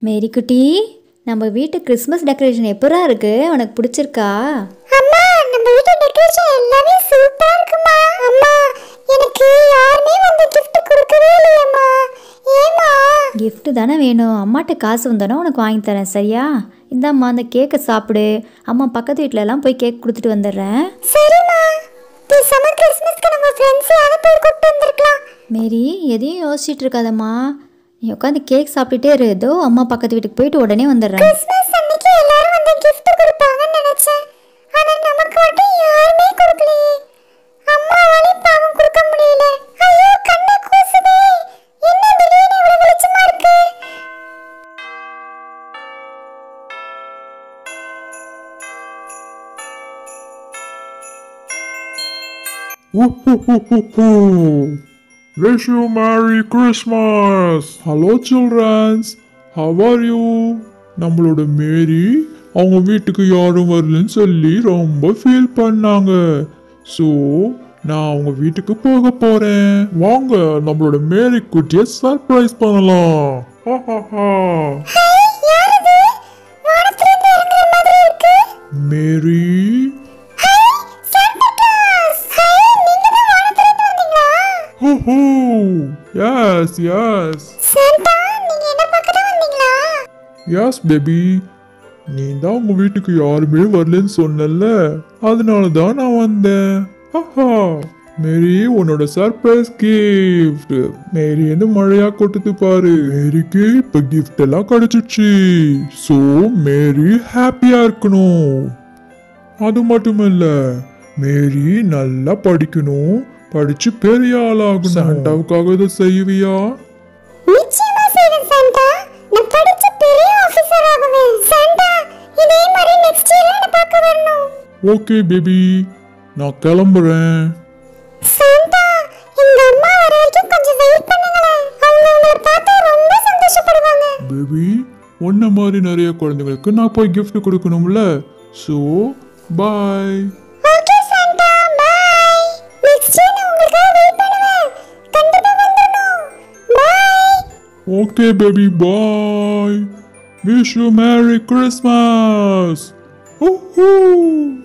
மேரி குட்டி நம்ம வீட்டு கிறிஸ்மஸ் டெக்கரேஷன் எப்பரா இருக்கு உனக்கு பிடிச்சிருக்கா அம்மா நம்ம வீட்டு டெக்கரேஷன் எல்லாமே சூப்பரா இருக்குமா அம்மா எனக்கு யாருமே வந்து gift கொடுக்கவே இல்லையம்மா ஏமா gift தானே வேணும் அம்மாட்ட காசு வந்தோன்னா உனக்கு வாங்கி தரேன் சரியா இந்தாம்மா அந்த கேக்கை சாப்பிடு அம்மா பக்கத்து வீட்ல எல்லாம் போய் கேக் கொடுத்துட்டு வந்துடுறேன் சரிம்மா பேசாம கிறிஸ்மஸ்க்கு நம்ம ஃப்ரெண்ட்ஸ் யாரும் போய் கூப்பிட்டு வந்திருக்கலாம் மேரி எதையும் யோசிச்சுட்டு இருக்காதம்மா நீ உட்காந்து கேக் சாப்பிட்டுட்டே இரு ஏதோ அம்மா பக்கத்து வீட்டுக்கு போயிட்டு உடனே வந்துடுறேன் கிறிஸ்மஸ் அன்னைக்கு எல்லாரும் வந்து gift கொடுப்பாங்கன்னு நினைச்சேன் ஆனா நமக்கு மட்டும் யாருமே கொடுக்கலையே அம்மாவாலையும் பாவம் கொடுக்க முடியல ஐயோ கண்ணை கூசுதே என்ன திடீர்னு இவ்வளவு வெளிச்சமா இருக்கு Woo-hoo-hoo-hoo-hoo. Wish you Merry Christmas! Hello childrens, how are you? நம்மளோட மேரி அவங்க வீட்டுக்கு யாரும் வரலன்னு சொல்லி ரொம்ப ஃபீல் பண்ணாங்க ஸோ நான் அவங்க வீட்டுக்கு போக போறேன் வாங்க நம்மளோட மேரி குட்டியை சர்ப்ரைஸ் பண்ணலாம் Ha, ha, ha. யார் இது வானத்துல இருந்து இறங்குற மாதிரி இருக்கு merry hi Santa Claus hi நீங்க தான் வானத்துல இருந்து வந்தீங்களா ஹோ ஹோ எஸ் எஸ் சாண்டா நீங்க என்ன பார்க்க தான் வந்தீங்களா யாஸ் பேபி நீ தான் உங்க வீட்டுக்கு யாருமே வரலன்னு சொன்னல அதனால தான் நான் வந்தேன் ஆஹா மேரி உன்னோட சர்ப்ரைஸ் கிஃப்ட் மேரி வந்து மழையா கொட்டுது பாரு மேரிக்கு இப்ப கிஃப்ட் எல்லாம் கிடைச்சிடுச்சு ஸோ மேரி ஹாப்பியா இருக்கணும் அது மட்டும் இல்ல மேரி நல்லா படிக்கணும் படிச்சு பெரிய ஆளாகணும் சாண்டாவுக்காக இதை செய்வியா நிச்சயமா செய்வேன் சாண்டா நான் படிச்சு பெரிய ஆபீசர் ஆகுவேன் சாண்டா இதே மாதிரி நெக்ஸ்ட் இயர் என்ன பார்க்க வரணும் ஓகே பேபி நான் கிளம்புறேன் சாண்டா எங்க அம்மா வர வரைக்கும் கொஞ்சம் வெயிட் பண்ணுங்களேன் அவங்க உங்களை பார்த்தா ரொம்ப சந்தோஷப்படுவாங்க பேபி உன்ன மாதிரி நிறைய குழந்தைங்களுக்கு நான் போய் gift கொடுக்கணும்ல so bye okay Santa bye next year நான் உங்களுக்காக வெயிட் பண்ணுவேன் கண்டிப்பா வந்துடணும் bye okay baby bye wish you merry Christmas